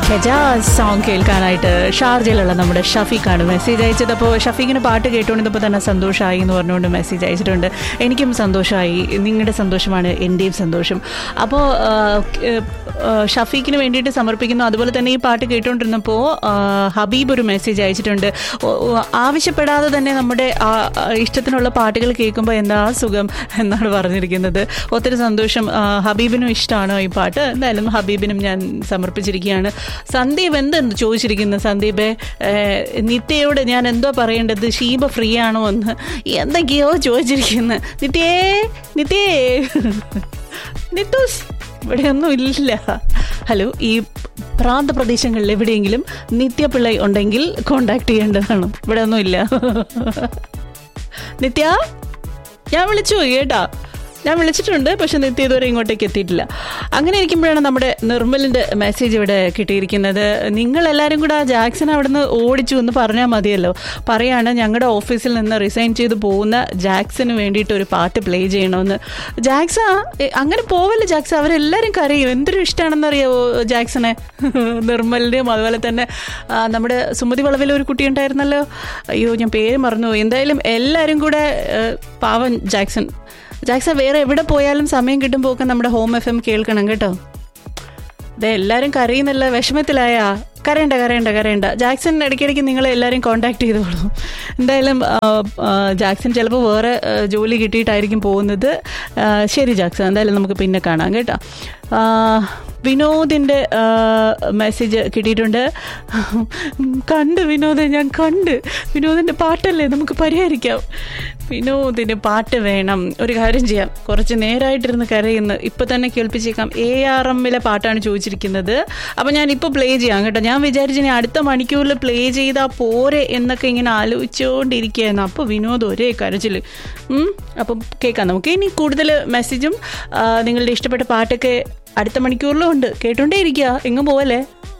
Hejaz song കേൾക്കാനായിട്ട് ഷാർജയിലുള്ള നമ്മുടെ ഷഫീഖാണ് message അയച്ചത് അപ്പോൾ ഷഫീഖിന് പാട്ട് കേട്ടുകൊണ്ടിരുന്നപ്പോൾ തന്നെ സന്തോഷമായി എന്ന് പറഞ്ഞുകൊണ്ട് മെസ്സേജ് അയച്ചിട്ടുണ്ട് എനിക്കും സന്തോഷമായി നിങ്ങളുടെ സന്തോഷമാണ് എൻ്റെയും സന്തോഷം അപ്പോൾ ആ, ആ, ഷഫീഖിന് വേണ്ടിയിട്ട് സമർപ്പിക്കുന്നു അതുപോലെ തന്നെ ഈ പാട്ട് കേട്ടുകൊണ്ടിരുന്നപ്പോൾ ആ, ഹബീബ് ഒരു മെസ്സേജ് അയച്ചിട്ടുണ്ട് ഓ, ഓ, ആവശ്യപ്പെടാതെ തന്നെ നമ്മുടെ ആ, ആ, ഇഷ്ടത്തിനുള്ള പാട്ടുകൾ കേൾക്കുമ്പോൾ എന്താ സുഖം എന്നാണ് പറഞ്ഞിരിക്കുന്നത് ഒത്തിരി സന്തോഷം ആ, ഹബീബിനും ഇഷ്ടമാണോ ഈ പാട്ട് എന്തായാലും ഹബീബിനും ഞാൻ സമർപ്പിച്ചിരിക്കുകയാണ് സന്ദീപ് എന്തെന്ന് ചോദിച്ചിരിക്കുന്നു സന്ദീപെ ഏഹ്, നിത്യയോട് ഞാൻ എന്തോ പറയേണ്ടത് ഷീബ ഫ്രീ ആണോ എന്ന് എന്തൊക്കെയോ ചോദിച്ചിരിക്കുന്നു നിത്യേ നിത്യേ നിത്തൂസ് ഇവിടെയൊന്നും ഇല്ല ഹലോ ഈ പ്രാന്തപ്രദേശങ്ങളിൽ എവിടെയെങ്കിലും നിത്യപിള്ളை ഉണ്ടെങ്കിൽ കോണ്ടാക്ട് ചെയ്യേണ്ടതാണ് ഇവിടെ ഒന്നും ഇല്ല നിത്യ ഞാൻ വിളിച്ചു കേട്ടാ ഞാൻ വിളിച്ചിട്ടുണ്ട് പക്ഷെ നിത്യ ഇതുവരെ ഇങ്ങോട്ടേക്ക് എത്തിയിട്ടില്ല അങ്ങനെ ഇരിക്കുമ്പോഴാണ് നമ്മുടെ നിർമ്മലിന്റെ മെസ്സേജ് ഇവിടെ കിട്ടിയിരിക്കുന്നത് നിങ്ങൾ എല്ലാവരും കൂടെ ആ ജാക്സൺ അവിടുന്ന് ഓടിച്ചു എന്ന് പറഞ്ഞാൽ മതിയല്ലോ പറയാണ് ഞങ്ങളുടെ ഓഫീസിൽ നിന്ന് റിസൈൻ ചെയ്ത് പോകുന്ന ജാക്സന് വേണ്ടിയിട്ട് ഒരു പാട്ട് പ്ലേ ചെയ്യണമെന്ന് ജാക്സ എ, അങ്ങനെ പോവല്ലേ ജാക്സ അവരെല്ലാവരും കരയും എന്തൊരു ഇഷ്ടമാണെന്നറിയാവോ ജാക്സനെ നിർമ്മലിൻ്റെയും അതുപോലെ തന്നെ ആ, നമ്മുടെ സുമതി വളവിൽ ഒരു കുട്ടി ഉണ്ടായിരുന്നല്ലോ അയ്യോ ഞാൻ പേര് മറന്നു എന്തായാലും എല്ലാവരും കൂടെ ഏ, പാവൻ ജാക്സൺ ജാക്സൺ വേറെ എവിടെ പോയാലും സമയം കിട്ടുമ്പോൾ ഒക്കെ നമ്മുടെ ഹോം എഫ് എം കേൾക്കണം കേട്ടോ ദേ എല്ലാവരും കരയുന്നില്ല വിഷമത്തിലായ കരയണ്ട കരയണ്ട കരയണ്ട ജാക്സൺ ഇടയ്ക്കിടയ്ക്ക് നിങ്ങളെ എല്ലാവരും കോണ്ടാക്ട് ചെയ്തോളൂ എന്തായാലും ആ, ആ, ജാക്സൺ ചിലപ്പോൾ വേറെ ആ, ജോലി കിട്ടിയിട്ടായിരിക്കും പോകുന്നത് ആ, ശരി ജാക്സൺ എന്തായാലും നമുക്ക് പിന്നെ കാണാം കേട്ടോ ആ, വിനോദിൻ്റെ മെസ്സേജ് കിട്ടിയിട്ടുണ്ട് കണ്ട് വിനോദ് ഞാൻ കണ്ട് വിനോദിൻ്റെ പാട്ടല്ലേ നമുക്ക് പരിഹരിക്കാം വിനോദിന് പാട്ട് വേണം ഒരു കാര്യം ചെയ്യാം കുറച്ച് നേരമായിട്ടിരുന്ന് കരയുന്നു ഇപ്പൊ തന്നെ കേൾപ്പിച്ചേക്കാം എ ആർ എമ്മിലെ പാട്ടാണ് ചോദിച്ചിരിക്കുന്നത് അപ്പൊ ഞാൻ ഇപ്പൊ പ്ലേ ചെയ്യാം കേട്ടോ ഞാൻ വിചാരിച്ചു ഇനി അടുത്ത മണിക്കൂറിൽ പ്ലേ ചെയ്താൽ പോരെ എന്നൊക്കെ ഇങ്ങനെ ആലോചിച്ചുകൊണ്ടിരിക്കുകയായിരുന്നു അപ്പൊ വിനോദ് ഒരേ കരച്ചില് ഉം, അപ്പം കേൾക്കാം നമുക്ക് ഇനി കൂടുതൽ മെസ്സേജും ആ, നിങ്ങളുടെ ഇഷ്ടപ്പെട്ട പാട്ടൊക്കെ അടുത്ത മണിക്കൂറിലും ഉണ്ട് കേട്ടോണ്ടേ ഇരിക്കുക എങ്ങും പോവല്ലേ